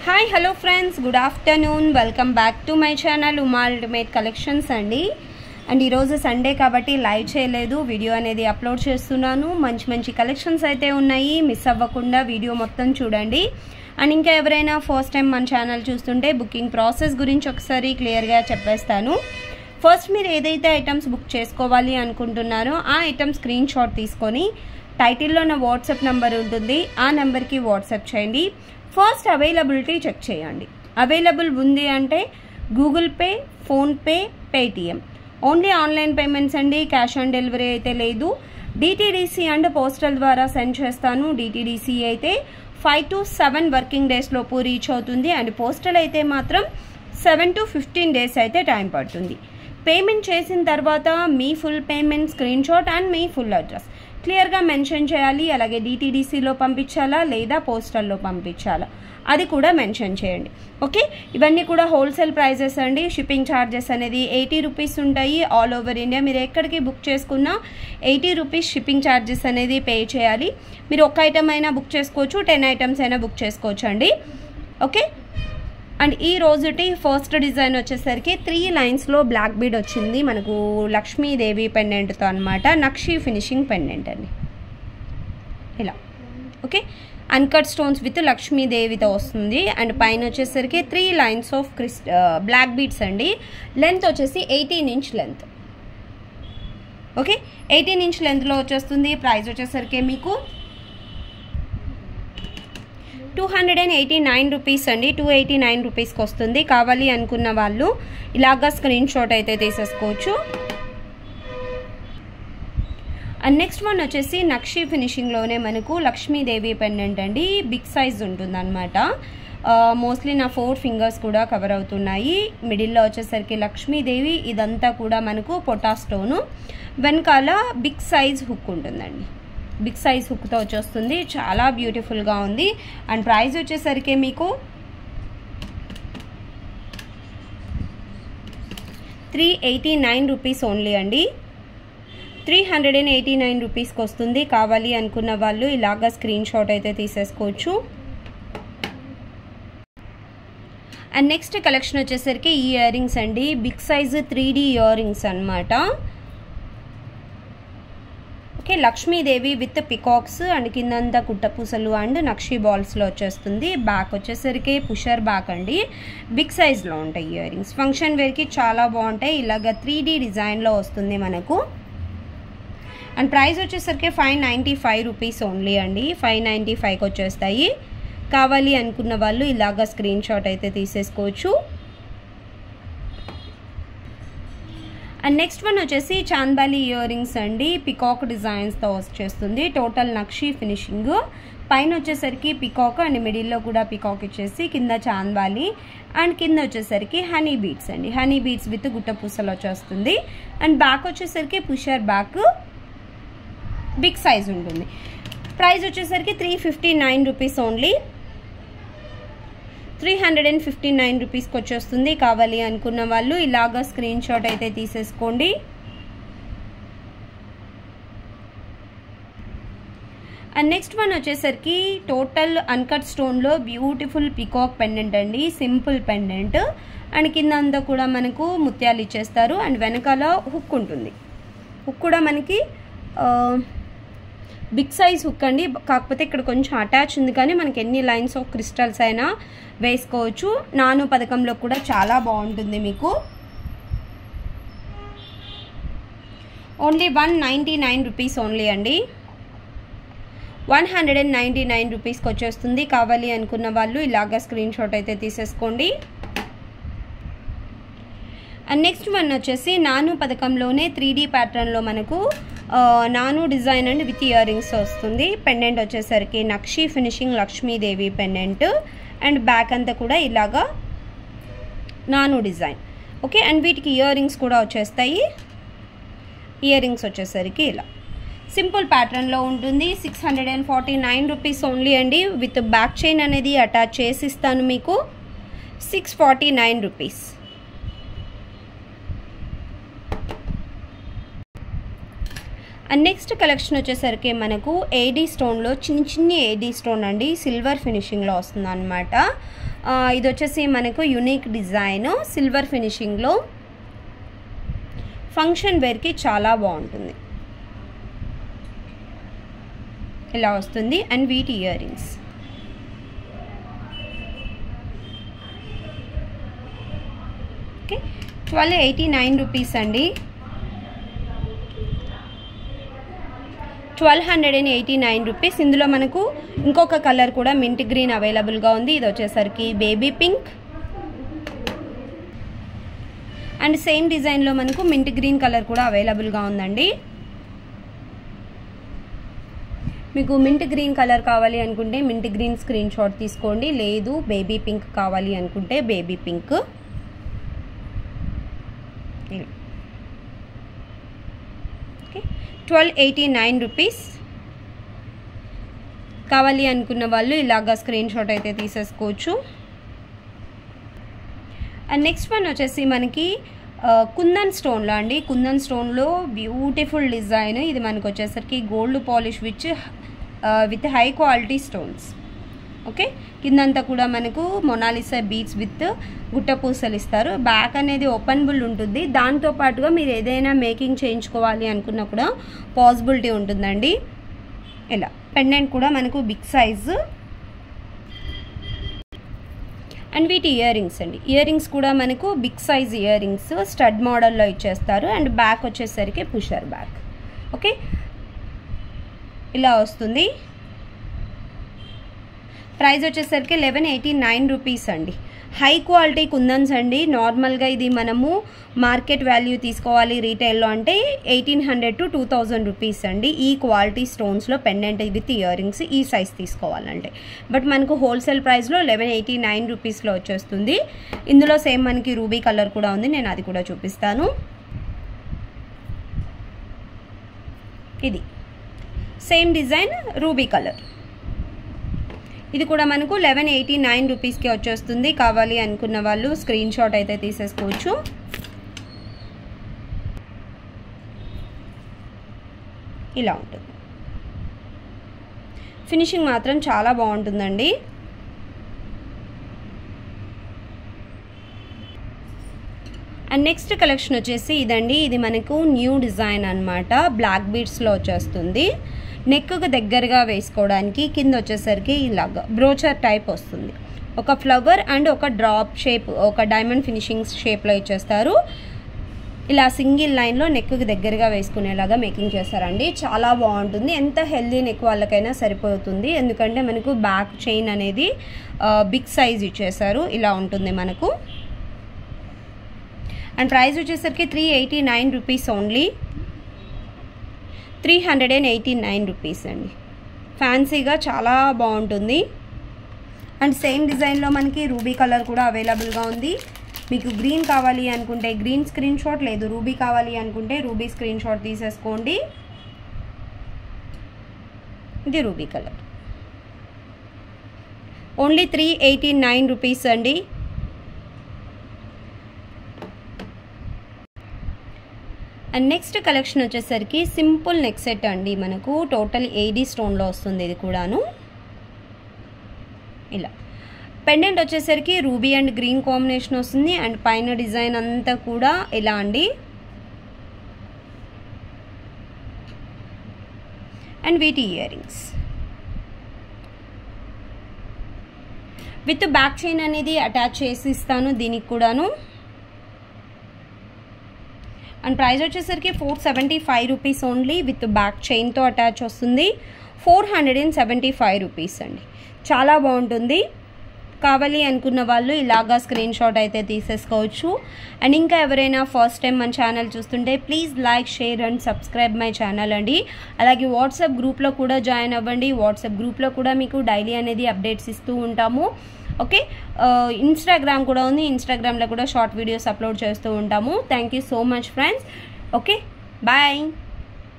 hi hello friends good afternoon welcome back to my channel Uma ultimate collections అండి and ఈరోజు Sunday కాబట్టి live చేయలేదు video అనేది upload చేస్తున్నాను మంచి మంచి కలెక్షన్స్ అయితే ఉన్నాయి మిస్ అవ్వకుండా వీడియో మొత్తం చూడండి అండ్ ఇంకా ఎవరైనా ఫస్ట్ టైం మన ఛానల్ చూస్తుంటే బుకింగ్ ప్రాసెస్ గురించి ఒకసారి క్లియర్గా చెప్పేస్తాను ఫస్ట్ మీరు ఏదైతే ఐటమ్స్ బుక్ చేసుకోవాలి అనుకుంటున్నారో ఆ ఐటమ్ స్క్రీన్ షాట్ తీసుకొని టైటిల్లో నా వాట్సాప్ నెంబర్ ఉంటుంది ఆ నెంబర్కి వాట్సాప్ చేయండి ఫస్ట్ అవైలబిలిటీ చెక్ చేయండి అవైలబుల్ ఉంది అంటే Google Pay PhonePe Paytm only online payments అండి క్యాష్ ఆన్ డెలివరీ అయితే లేదు డిటీడీసీ అండ్ పోస్టల్ ద్వారా సెండ్ చేస్తాను డిటీడీసీ అయితే ఫైవ్ టు సెవెన్ వర్కింగ్ డేస్లోపు రీచ్ అవుతుంది అండ్ పోస్టల్ అయితే మాత్రం సెవెన్ టు ఫిఫ్టీన్ డేస్ అయితే టైం పడుతుంది పేమెంట్ చేసిన తర్వాత మీ full payment screenshot and మీ ఫుల్ అడ్రస్ క్లియర్గా మెన్షన్ చేయాలి అలాగే డిటీడీసీలో పంపించాలా లేదా పోస్టల్లో పంపించాలా అది కూడా మెన్షన్ చేయండి ఓకే ఇవన్నీ కూడా హోల్సేల్ ప్రైజెస్ అండి షిప్పింగ్ ఛార్జెస్ అనేది ఎయిటీ రూపీస్ ఉంటాయి ఆల్ ఓవర్ ఇండియా మీరు ఎక్కడికి బుక్ చేసుకున్నా ఎయిటీ రూపీస్ షిప్పింగ్ ఛార్జెస్ అనేది పే చేయాలి మీరు ఒక ఐటమ్ అయినా బుక్ చేసుకోవచ్చు టెన్ ఐటమ్స్ అయినా బుక్ చేసుకోవచ్చు అండి ఓకే అండ్ ఈ రోజుటి ఫస్ట్ డిజైన్ వచ్చేసరికి త్రీ లైన్స్లో బ్లాక్ బీడ్ వచ్చింది మనకు లక్ష్మీదేవి పెండెంట్తో అనమాట నక్షి ఫినిషింగ్ పెండెంట్ అండి ఇలా ఓకే అన్కట్ స్టోన్స్ విత్ లక్ష్మీదేవితో వస్తుంది అండ్ పైన వచ్చేసరికి త్రీ లైన్స్ ఆఫ్ క్రిస్ బ్లాక్ బీడ్స్ అండి లెంత్ వచ్చేసి eighteen inch length okay eighteen inch లెంత్లో వచ్చేస్తుంది ప్రైస్ వచ్చేసరికి మీకు two hundred and eighty nine rupees అండి టూ ఎయిటీ నైన్ రూపీస్కి వస్తుంది కావాలి అనుకున్న వాళ్ళు ఇలాగా స్క్రీన్ షాట్ అయితే తీసేసుకోవచ్చు అండ్ నెక్స్ట్ వన్ వచ్చేసి నక్షి ఫినిషింగ్లోనే మనకు లక్ష్మీదేవి పెండెంట్ అండి బిగ్ సైజ్ ఉంటుంది అనమాట మోస్ట్లీ నా ఫోర్ ఫింగర్స్ కూడా కవర్ అవుతున్నాయి మిడిల్లో వచ్చేసరికి లక్ష్మీదేవి ఇదంతా కూడా మనకు పొటా స్టోను వెనకాల బిగ్ సైజ్ హుక్ ఉంటుందండి బిగ్ సైజ్ హుక్తో వచ్చేస్తుంది చాలా బ్యూటిఫుల్గా ఉంది అండ్ ప్రైస్ వచ్చేసరికి మీకు three eighty nine rupees only అండి three hundred and eighty nine రూపీస్కి వస్తుంది కావాలి అనుకున్న వాళ్ళు ఇలాగా స్క్రీన్ షాట్ అయితే తీసేసుకోవచ్చు అండ్ నెక్స్ట్ కలెక్షన్ వచ్చేసరికి ఈ ఇయర్ రింగ్స్ అండి big size three D earrings అనమాట okay Lakshmidevi with peacocks and కిందంతా కుట్టపూసలు అండ్ నక్షి బాల్స్లో వచ్చేస్తుంది బ్యాక్ వచ్చేసరికి పుషర్ బ్యాక్ అండి బిగ్ సైజ్లో ఉంటాయి ఇయర్ రింగ్స్ ఫంక్షన్ వేర్కి చాలా బాగుంటాయి ఇలాగ త్రీ డీ డిజైన్లో వస్తుంది మనకు అండ్ ప్రైస్ వచ్చేసరికి five ninety five rupees only అండి ఫైవ్ నైంటీ ఫైవ్కి వచ్చేస్తాయి కావాలి అనుకున్న వాళ్ళు ఇలాగ స్క్రీన్ షాట్ అయితే తీసేసుకోవచ్చు అండ్ నెక్స్ట్ వన్ వచ్చేసి చాందాలి ఇయర్ రింగ్స్ అండి పికాక్ డిజైన్స్తో వచ్చేస్తుంది టోటల్ నక్షి ఫినిషింగ్ పైన వచ్చేసరికి పికాక్ అండ్ మిడిల్లో కూడా పికాక్ ఇచ్చేసి కింద చాందాలి అండ్ కింద వచ్చేసరికి హనీ బీడ్స్ అండి హనీ బీడ్స్ విత్ గుట్ట పూసలు వచ్చేస్తుంది అండ్ బ్యాక్ వచ్చేసరికి పుషర్ బ్యాక్ బిగ్ సైజ్ ఉంటుంది ప్రైస్ వచ్చేసరికి three fifty nine rupees only three hundred and fifty nine రూపీస్కి వచ్చేస్తుంది కావాలి అనుకున్న వాళ్ళు ఇలాగా స్క్రీన్ షాట్ అయితే తీసేసుకోండి అండ్ నెక్స్ట్ వన్ వచ్చేసరికి టోటల్ అన్కట్ స్టోన్లో బ్యూటిఫుల్ పికాక్ పెండెంట్ అండి సింపుల్ పెండెంట్ అండ్ కింద అంతా కూడా మనకు ముత్యాలు ఇచ్చేస్తారు అండ్ వెనకాల హుక్ ఉంటుంది హుక్ కూడా మనకి బిగ్ సైజ్ హుక్ అండి కాకపోతే ఇక్కడ కొంచెం అటాచ్ ఉంది కానీ మనకి ఎన్ని లైన్స్ ఆఫ్ క్రిస్టల్స్ అయినా వేసుకోవచ్చు నాను పథకంలో కూడా చాలా బాగుంటుంది మీకు only one ninety nine rupees only అండి one hundred and ninety nine రూపీస్కి వచ్చేస్తుంది కావాలి అనుకున్న వాళ్ళు ఇలాగా స్క్రీన్ షాట్ అయితే తీసేసుకోండి అండ్ నెక్స్ట్ వన్ వచ్చేసి నాను పథకంలోనే త్రీ డీ ప్యాటర్న్లో మనకు నాను design and with earrings వస్తుంది పెండెంట్ వచ్చేసరికి నక్షి finishing Lakshmidevi pendant and back అంతా కూడా ఇలాగా నాను డిజైన్ ఓకే అండ్ వీటికి ఇయర్ రింగ్స్ కూడా వచ్చేస్తాయి ఇయర్ రింగ్స్ వచ్చేసరికి ఇలా సింపుల్ ప్యాటర్న్లో ఉంటుంది six hundred and forty nine rupees only అండి విత్ బ్యాక్ చైన్ అనేది అటాచ్ చేసి ఇస్తాను మీకు six forty nine rupees and next collection వచ్చేసరికి మనకు ఏడీ స్టోన్లో చిన్న చిన్ని ఏడీ స్టోన్ అండి సిల్వర్ ఫినిషింగ్లో వస్తుంది అనమాట ఇది వచ్చేసి మనకు యునిక్ డిజైన్ సిల్వర్ ఫినిషింగ్లో ఫంక్షన్ వేర్కి చాలా బాగుంటుంది ఇలా వస్తుంది అండ్ వీటి earrings okay twelve eighty nine rupees అండి twelve hundred and eighty nine rupees ఇందులో మనకు ఇంకొక కలర్ కూడా మింట్ గ్రీన్ అవైలబుల్గా ఉంది ఇది వచ్చేసరికి బేబీ పింక్ అండ్ సేమ్ డిజైన్లో మనకు మింట్ గ్రీన్ కలర్ కూడా అవైలబుల్గా ఉందండి మీకు మింట్ గ్రీన్ కలర్ కావాలి అనుకుంటే మింట్ గ్రీన్ స్క్రీన్ షాట్ తీసుకోండి లేదు బేబీ పింక్ కావాలి అనుకుంటే baby pink okay twelve eighty nine rupees కావాలి అనుకున్న వాళ్ళు ఇలాగా స్క్రీన్ షాట్ అయితే తీసేసుకోవచ్చు అండ్ నెక్స్ట్ వన్ వచ్చేసి మనకి కుందన్ స్టోన్లో అండి కుందన్ స్టోన్లో బ్యూటిఫుల్ డిజైన్ ఇది మనకు వచ్చేసరికి gold polish which with high quality stones okay కిందంతా కూడా మనకు మొనాలిసా బీచ్ విత్ గుట్ట పూసలు ఇస్తారు బ్యాక్ అనేది ఓపెనబుల్ ఉంటుంది దాంతో పాటుగా మీరు ఏదైనా మేకింగ్ చేయించుకోవాలి అనుకున్నా కూడా పాసిబిలిటీ ఉంటుందండి ఇలా పెండెంట్ కూడా మనకు బిగ్ సైజు అండ్ వీటి ఇయర్ రింగ్స్ అండి ఇయర్ రింగ్స్ కూడా మనకు big size earrings stud మోడల్లో ఇచ్చేస్తారు అండ్ బ్యాక్ వచ్చేసరికి పుషర్ బ్యాక్ ఓకే ఇలా వస్తుంది ప్రైస్ వచ్చేసరికి లెవెన్ ఎయిటీ నైన్ రూపీస్ అండి హై క్వాలిటీ కుందన్స్ అండి నార్మల్గా ఇది మనము మార్కెట్ వాల్యూ తీసుకోవాలి రీటైల్లో అంటే eighteen hundred to two thousand rupees అండి ఈ క్వాలిటీ స్టోన్స్లో పెండెంట్ విత్ ఇయర్ రింగ్స్ ఈ సైజ్ తీసుకోవాలంటే బట్ మనకు హోల్సేల్ ప్రైస్లో లెవెన్ ఎయిటీ నైన్ రూపీస్లో వచ్చేస్తుంది ఇందులో సేమ్ మనకి రూబీ కలర్ కూడా ఉంది నేను అది కూడా చూపిస్తాను ఇది సేమ్ డిజైన్ రూబీ కలర్ ఇది కూడా మనకు లెవెన్ ఎయిటీ నైన్ రూపీస్కి వచ్చేస్తుంది కావాలి అనుకున్న వాళ్ళు స్క్రీన్ షాట్ అయితే తీసేసుకోవచ్చు ఇలా ఉంటుంది ఫినిషింగ్ మాత్రం చాలా బాగుంటుందండి అండ్ నెక్స్ట్ కలెక్షన్ వచ్చేసి ఇదండి ఇది మనకు న్యూ డిజైన్ అనమాట బ్లాక్ బీడ్స్లో వచ్చేస్తుంది నెక్కు దగ్గరగా వేసుకోవడానికి కింద వచ్చేసరికి ఇలాగ బ్రోచర్ టైప్ వస్తుంది ఒక ఫ్లవర్ అండ్ ఒక డ్రాప్ షేప్ ఒక డైమండ్ ఫినిషింగ్ షేప్లో ఇచ్చేస్తారు ఇలా సింగిల్ లైన్లో నెక్కి దగ్గరగా వేసుకునేలాగా మేకింగ్ చేస్తారండి చాలా బాగుంటుంది ఎంత హెల్దీ నెక్ వాళ్ళకైనా సరిపోతుంది ఎందుకంటే మనకు బ్యాక్ చైన్ అనేది బిగ్ సైజ్ ఇచ్చేసారు ఇలా ఉంటుంది మనకు అండ్ ప్రైస్ వచ్చేసరికి three eighty nine rupees only three hundred and eighty nine rupees అండి ఫ్యాన్సీగా చాలా బాగుంటుంది అండ్ సేమ్ డిజైన్లో మనకి రూబీ కలర్ కూడా అవైలబుల్గా ఉంది మీకు గ్రీన్ కావాలి అనుకుంటే గ్రీన్ స్క్రీన్ షాట్ లేదు రూబీ కావాలి అనుకుంటే రూబీ స్క్రీన్ షాట్ తీసేసుకోండి ఇది ruby colour only three eighty nine rupees అండి అండ్ నెక్స్ట్ కలెక్షన్ వచ్చేసరికి సింపుల్ నెక్ సెట్ అండి మనకు టోటల్ ఎయిడీ స్టోన్లో వస్తుంది ఇది కూడాను ఇలా పెండెంట్ వచ్చేసరికి రూబీ అండ్ గ్రీన్ కాంబినేషన్ వస్తుంది అండ్ పైన డిజైన్ అంతా కూడా ఇలా అండి అండ్ వీటి earrings with back chain అనేది అటాచ్ చేసి ఇస్తాను దీనికి కూడాను అండ్ ప్రైస్ వచ్చేసరికి four seventy five rupees only with back చైన్తో అటాచ్ వస్తుంది four hundred and seventy five rupees అండి చాలా బాగుంటుంది కావాలి అనుకున్న వాళ్ళు ఇలాగా స్క్రీన్ షాట్ అయితే తీసేసుకోవచ్చు అండ్ ఇంకా ఎవరైనా ఫస్ట్ టైం మన ఛానల్ చూస్తుంటే please like share and subscribe my channel అండి అలాగే వాట్సాప్ గ్రూప్లో కూడా జాయిన్ అవ్వండి వాట్సాప్ గ్రూప్లో కూడా మీకు డైలీ అనేది అప్డేట్స్ ఇస్తూ ఉంటాము ఓకే ఇన్స్టాగ్రామ్ కూడా ఉంది ఇన్స్టాగ్రామ్లో కూడా షార్ట్ వీడియోస్ అప్లోడ్ చేస్తూ ఉంటాము thank you so much friends okay bye